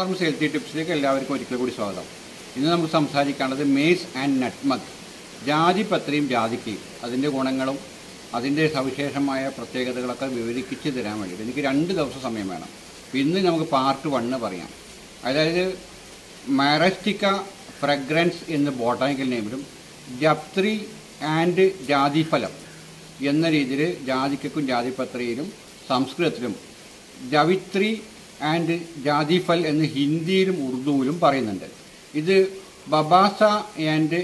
ഫാർമസ് healthy ടിപ്സിലേക്ക് എല്ലാവർക്കും ഒരിക്കൽ കൂടി സ്വാഗതം ഇന്ന് നമുക്ക് സംസാരിക്കാനുള്ളത് മേസ് ആൻഡ് നട്ട്മഗ് ജാതിപത്രിയും ജാതിക്കയും അതിൻ്റെ ഗുണങ്ങളും അതിൻ്റെ സവിശേഷമായ പ്രത്യേകതകളൊക്കെ വിവരിച്ച് തരാൻ വേണ്ടിയിട്ട് എനിക്ക് രണ്ട് ദിവസം സമയം വേണം ഇന്ന് നമുക്ക് പാർട്ട് വണ്ണ് പറയാം അതായത് മരസ്റ്റിക്ക ഫ്രഗ്രൻസ് എന്ന് ബോട്ടാനിക്കൽ നെയിമിലും ജപ്ത്രി ആൻഡ് ജാതിഫലം എന്ന രീതിയിൽ ജാതിക്കും ജാതിപത്രിയിലും സംസ്കൃതത്തിലും ജവിത്രി ആൻഡ് ജാതിഫൽ എന്ന് ഹിന്ദിയിലും ഉറുദുവിലും പറയുന്നുണ്ട് ഇത് ബബാസ ആൻഡ്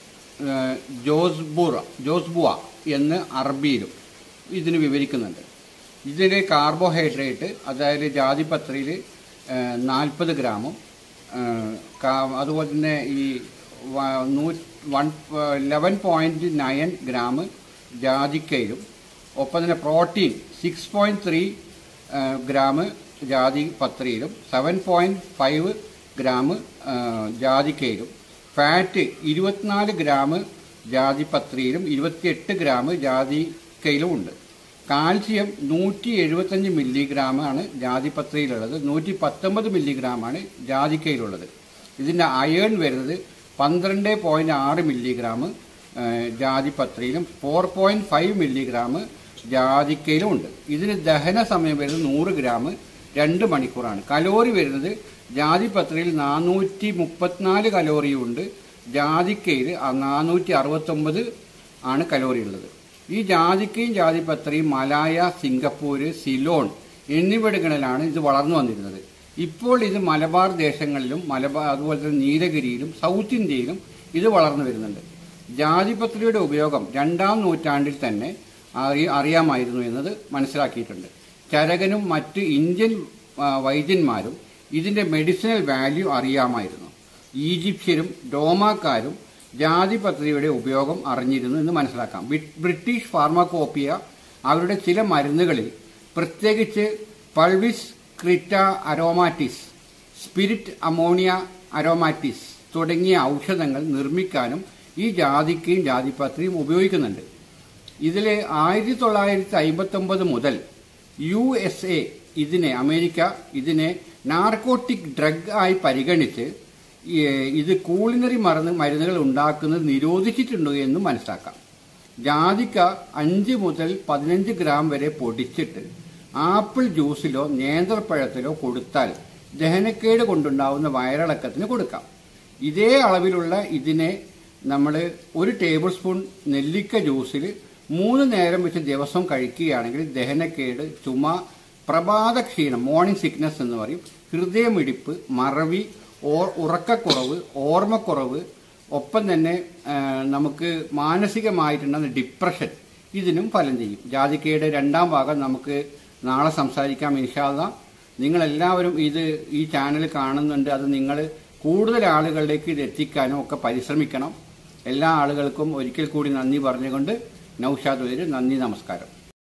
ജോസ്ബുറ ജോസ്ബുവ എന്ന് അറബിയിലും ഇതിന് വിവരിക്കുന്നുണ്ട് ഇതിൽ കാർബോഹൈഡ്രേറ്റ് അതായത് ജാതിപത്രിയിൽ നാൽപ്പത് ഗ്രാമും ആ, കാ- അതുപോലെ തന്നെ ഈ വ- നൂ- one eleven point nine gram ജാതിക്കയിലും ഒപ്പം തന്നെ protein six point three gram ജാതി പത്രിയിലും സെവൻ പോയിൻറ്റ് ഫൈവ് ഗ്രാം ജാതിക്കയിലും ഫാറ്റ് ഇരുപത്തിനാല് ഗ്രാം ജാതിപത്രിയിലും ഇരുപത്തിയെട്ട് ഗ്രാം ജാതിക്കയിലും ഉണ്ട് കാൽസ്യം നൂറ്റി എഴുപത്തഞ്ച് മില്ലിഗ്രാമാണ് ജാതിപത്രിയിലുള്ളത് നൂറ്റി പത്തൊമ്പത് മില്ലിഗ്രാമാണ് ജാതിക്കയിലുള്ളത് ഇതിൻ്റെ അയേൺ വരുന്നത് പന്ത്രണ്ട് പോയിൻറ്റ് ആറ് മില്ലിഗ്രാം ജാതിപത്രിയിലും ഫോർ പോയിൻറ്റ് ഫൈവ് മില്ലിഗ്രാം ജാതിക്കയിലും ഉണ്ട് ഇതിന് ദഹന സമയം വരുന്നത് നൂറ് ഗ്രാം രണ്ട് മണിക്കൂറാണ് കലോറി വരുന്നത് ജാതിപത്രിയിൽ നാനൂറ്റി മുപ്പത്തിനാല് കലോറിയും ഉണ്ട് ജാതിക്കയിൽ നാനൂറ്റി അറുപത്തൊമ്പത് ആണ് കലോറി ഉള്ളത് ഈ ജാതിക്കയും ജാതിപത്രിയും മലായ സിംഗപ്പൂർ സിലോൺ എന്നിവിടങ്ങളിലാണ് ഇത് വളർന്നു വന്നിരുന്നത് ഇപ്പോൾ ഇത് മലബാർ ദേശങ്ങളിലും മലബാർ അതുപോലെ തന്നെ നീലഗിരിയിലും സൗത്ത് ഇന്ത്യയിലും ഇത് വളർന്നു വരുന്നുണ്ട് ജാതിപത്രിയുടെ ഉപയോഗം രണ്ടാം നൂറ്റാണ്ടിൽ തന്നെ അറി- അറിയാമായിരുന്നു എന്നത് മനസ്സിലാക്കിയിട്ടുണ്ട് ചരകനും മറ്റ് ഇന്ത്യൻ ആ, വൈദ്യന്മാരും ഇതിന്റെ മെഡിസിനൽ വാല്യൂ അറിയാമായിരുന്നു ഈജിപ്ഷ്യരും ഡോമാക്കാരും ജാതിപത്രിയുടെ ഉപയോഗം അറിഞ്ഞിരുന്നു എന്ന് മനസ്സിലാക്കാം ബി- ബ്രിട്ടീഷ് ഫാർമക്കോപ്പിയ അവരുടെ ചില മരുന്നുകളിൽ പ്രത്യേകിച്ച് pulvis creta aromaticus spirit ammonia aromaticus തുടങ്ങിയ ഔഷധങ്ങൾ നിർമ്മിക്കാനും ഈ ജാതിക്കയും ജാതിപത്രിയും ഉപയോഗിക്കുന്നുണ്ട് ഇതിൽ ആയിരത്തി തൊള്ളായിരത്തി അമ്പത്തി ഒമ്പത് മുതൽ യു എസ് എ ഇതിനെ അമേരിക്ക ഇതിനെ നാർക്കോട്ടിക് ഡ്രഗ് ആയി പരിഗണിച്ച് ഈ, ഇത് കൂളിനറി മരുന്ന് മരുന്നുകൾ ഉണ്ടാക്കുന്നത് നിരോധിച്ചിട്ടുണ്ട് എന്നും മനസ്സിലാക്കാം ജാതിക്ക അഞ്ച് മുതൽ പതിനഞ്ച് ഗ്രാം വരെ പൊടിച്ചിട്ട് ആപ്പിൾ ജ്യൂസിലോ നേന്ത്രപ്പഴത്തിലോ കൊടുത്താൽ ദഹനക്കേട് കൊണ്ടുണ്ടാവുന്ന വയറിളക്കത്തിന് കൊടുക്കാം ഇതേ അളവിലുള്ള ഇതിനെ നമ്മൾ ഒരു ടേബിൾ സ്പൂൺ നെല്ലിക്ക ജ്യൂസിൽ മൂന്ന് നേരം വെച്ച് ദിവസം കഴിക്കുകയാണെങ്കിൽ ദഹനക്കേട് ചുമ പ്രഭാത ക്ഷീണം മോർണിംഗ് സിക്നസ് എന്ന് പറയും ഹൃദയമിടിപ്പ് മറവി ഓർ ഉറക്കക്കുറവ് ഓർമ്മക്കുറവ് ഒപ്പം തന്നെ ആ, നമുക്ക് മാനസികമായിട്ടുണ്ടാകുന്ന ഡിപ്രഷൻ ഇതിനും ഫലം ചെയ്യും ജാതിക്കയുടെ രണ്ടാം ഭാഗം നമുക്ക് നാളെ സംസാരിക്കാം ഇൻഷാല്ല നിങ്ങളെല്ലാവരും ഇത് ഈ ചാനൽ കാണുന്നുണ്ട് അത് നിങ്ങൾ കൂടുതൽ ആളുകളിലേക്ക് ഇത് എത്തിക്കാനും ഒക്കെ പരിശ്രമിക്കണം എല്ലാ ആളുകൾക്കും ഒരിക്കൽ കൂടി നന്ദി പറഞ്ഞുകൊണ്ട് നൌഷാദ് വരെ നന്ദി നമസ്കാരം